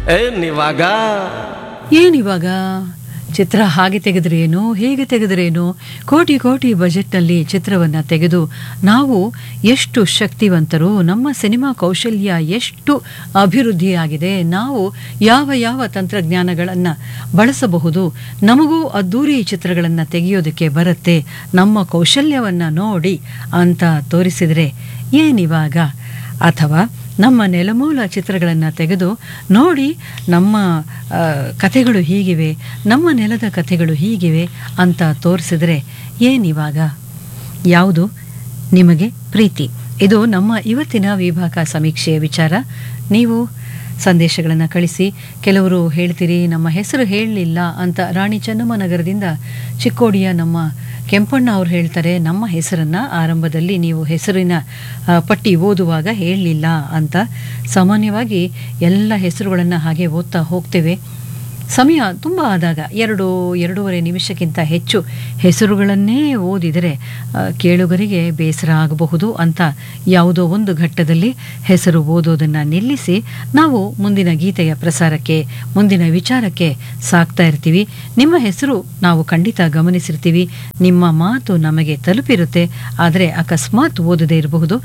ಏನಿವಾಗ ಏನಿವಾಗ ಚಿತ್ರ ಹಾಗೆ ತೆಗೆದ್ರೇನು ಹೇಗೆ ತೆಗೆದ್ರೇನು ಕೋಟಿ ಕೋಟಿ ಬಜೆಟ್ನಲ್ಲಿ ಚಿತ್ರವನ್ನು ತೆಗೆದು ನಾವು ಎಷ್ಟು ಶಕ್ತಿವಂತರು ನಮ್ಮ ಸಿನಿಮಾ ಕೌಶಲ್ಯ ಎಷ್ಟು ಅಭಿವೃದ್ಧಿಯಾಗಿದೆ ನಾವು ಯಾವ ಯಾವ ತಂತ್ರಜ್ಞಾನಗಳನ್ನು ಬಳಸಬಹುದು ನಮಗೂ ಅದ್ದೂರಿ ಚಿತ್ರಗಳನ್ನು ತೆಗೆಯೋದಕ್ಕೆ ಬರುತ್ತೆ ನಮ್ಮ ಕೌಶಲ್ಯವನ್ನು ನೋಡಿ ಅಂತ ತೋರಿಸಿದರೆ ಏನಿವಾಗ ಅಥವಾ ನಮ್ಮ ನೆಲಮೂಲ ಚಿತ್ರಗಳನ್ನು ತೆಗೆದು ನೋಡಿ ನಮ್ಮ ಆ, ಕಥೆಗಳು ಹೀಗಿವೆ ನಮ್ಮ ನೆಲದ ಕಥೆಗಳು ಹೀಗಿವೆ ಅಂತ ತೋರಿಸಿದರೆ ಏನಿವಾಗ ಯಾವುದು ನಿಮಗೆ ಪ್ರೀತಿ ಇದು ನಮ್ಮ ಇವತ್ತಿನ ವಿಭಾಗ ಸಮೀಕ್ಷೆಯ ವಿಚಾರ ನೀವು ಸಂದೇಶಗಳನ್ನು ಕಳಿಸಿ ಕೆಲವರು ಹೇಳ್ತೀರಿ ನಮ್ಮ ಹೆಸರು ಹೇಳಲಿಲ್ಲ ಅಂತ ರಾಣಿ ಚೆನ್ನಮ್ಮ ನಗರದಿಂದ ಚಿಕ್ಕೋಡಿಯ ನಮ್ಮ ಕೆಂಪಣ್ಣ ಅವ್ರು ಹೇಳ್ತಾರೆ ನಮ್ಮ ಹೆಸರನ್ನು ಆರಂಭದಲ್ಲಿ ನೀವು ಹೆಸರಿನ ಆ, ಪಟ್ಟಿ ಓದುವಾಗ ಹೇಳಲಿಲ್ಲ ಅಂತ ಸಾಮಾನ್ಯವಾಗಿ ಎಲ್ಲ ಹೆಸರುಗಳನ್ನು ಹಾಗೆ ಓದ್ತಾ ಹೋಗ್ತೇವೆ ಸಮಯ ತುಂಬ ಆದಾಗ ಎರಡು ಎರಡೂವರೆ ನಿಮಿಷಕ್ಕಿಂತ ಹೆಚ್ಚು ಹೆಸರುಗಳನ್ನೇ ಓದಿದರೆ ಆ, ಕೇಳುಗರಿಗೆ ಬೇಸರ ಆಗಬಹುದು ಅಂತ ಯಾವುದೋ ಒಂದು ಘಟ್ಟದಲ್ಲಿ ಹೆಸರು ಓದೋದನ್ನು ನಿಲ್ಲಿಸಿ ನಾವು ಮುಂದಿನ ಗೀತೆಯ ಪ್ರಸಾರಕ್ಕೆ ಮುಂದಿನ ವಿಚಾರಕ್ಕೆ ಸಾಕ್ತಾ ಇರ್ತೀವಿ ನಿಮ್ಮ ಹೆಸರು ನಾವು ಖಂಡಿತ ಗಮನಿಸಿರ್ತೀವಿ ನಿಮ್ಮ ಮಾತು ನಮಗೆ ತಲುಪಿರುತ್ತೆ ಆದರೆ ಅಕಸ್ಮಾತ್ ಓದದೇ ಇರಬಹುದು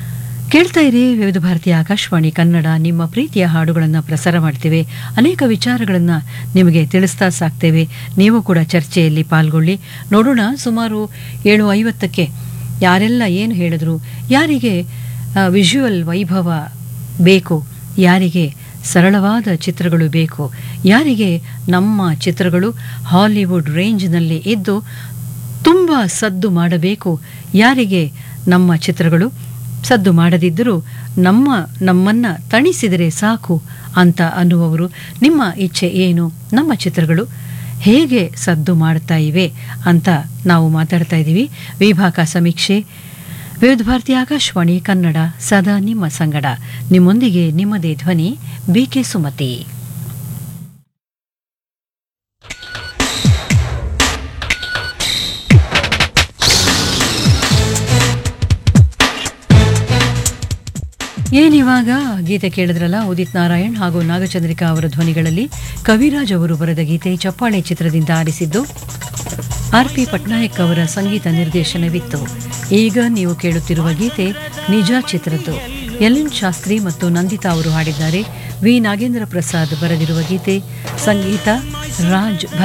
ಕೇಳ್ತಾ ಇರಿ ವಿವಿಧ ಭಾರತೀಯ ಆಕಾಶವಾಣಿ ಕನ್ನಡ ನಿಮ್ಮ ಪ್ರೀತಿಯ ಹಾಡುಗಳನ್ನು ಪ್ರಸಾರ ಮಾಡ್ತೇವೆ ಅನೇಕ ವಿಚಾರಗಳನ್ನು ನಿಮಗೆ ತಿಳಿಸ್ತಾ ಸಾಕ್ತೇವೆ ನೀವು ಕೂಡ ಚರ್ಚೆಯಲ್ಲಿ ಪಾಲ್ಗೊಳ್ಳಿ ನೋಡೋಣ ಸುಮಾರು ಏಳು ಐವತ್ತಕ್ಕೆ ಯಾರೆಲ್ಲ ಏನು ಹೇಳಿದ್ರು ಯಾರಿಗೆ ವಿಜುವಲ್ ವೈಭವ ಬೇಕು ಯಾರಿಗೆ ಸರಳವಾದ ಚಿತ್ರಗಳು ಬೇಕು ಯಾರಿಗೆ ನಮ್ಮ ಚಿತ್ರಗಳು ಹಾಲಿವುಡ್ ರೇಂಜ್ನಲ್ಲಿ ಇದ್ದು ತುಂಬ ಸದ್ದು ಮಾಡಬೇಕು ಯಾರಿಗೆ ನಮ್ಮ ಚಿತ್ರಗಳು ಸದ್ದು ಮಾಡದಿದ್ದರೂ ನಮ್ಮ ನಮ್ಮನ್ನ ತಣಿಸಿದರೆ ಸಾಕು ಅಂತ ಅನ್ನುವವರು ನಿಮ್ಮ ಇಚ್ಛೆ ಏನು ನಮ್ಮ ಚಿತ್ರಗಳು ಹೇಗೆ ಸದ್ದು ಮಾಡ್ತಾ ಇವೆ ಅಂತ ನಾವು ಮಾತಾಡ್ತಾ ಇದ್ದೀವಿ ವಿಭಾಗ ಸಮೀಕ್ಷೆ ವಿವಿಧ ಭಾರತಿ ಆಕಾಶವಾಣಿ ಕನ್ನಡ ಸದಾ ನಿಮ್ಮ ಸಂಗಡ ನಿಮ್ಮೊಂದಿಗೆ ನಿಮ್ಮದೇ ಧ್ವನಿ ಬಿ ಕೆ ಸುಮತಿ ಏನಿವಾಗ ಗೀತೆ ಕೇಳಿದ್ರಲ್ಲ ಉದಿತ್ ನಾರಾಯಣ್ ಹಾಗೂ ನಾಗಚಂದ್ರಿಕಾ ಅವರ ಧ್ವನಿಗಳಲ್ಲಿ ಕವಿರಾಜ್ ಅವರು ಬರೆದ ಗೀತೆ ಚಪ್ಪಾಳೆ ಚಿತ್ರದಿಂದ ಆರಿಸಿದ್ದು ಆರ್ ಪಿ ಪಟ್ನಾಯಕ್ ಅವರ ಸಂಗೀತ ನಿರ್ದೇಶನವಿತ್ತು ಈಗ ನೀವು ಕೇಳುತ್ತಿರುವ ಗೀತೆ ನಿಜ ಚಿತ್ರದ್ದು ಎಲ್ ಎನ್ ಶಾಸ್ತ್ರಿ ಮತ್ತು ನಂದಿತಾ ಅವರು ಹಾಡಿದ್ದಾರೆ ವಿ ನಾಗೇಂದ್ರ ಪ್ರಸಾದ್ ಬರೆದಿರುವ ಗೀತೆ ಸಂಗೀತ ರಾಜ್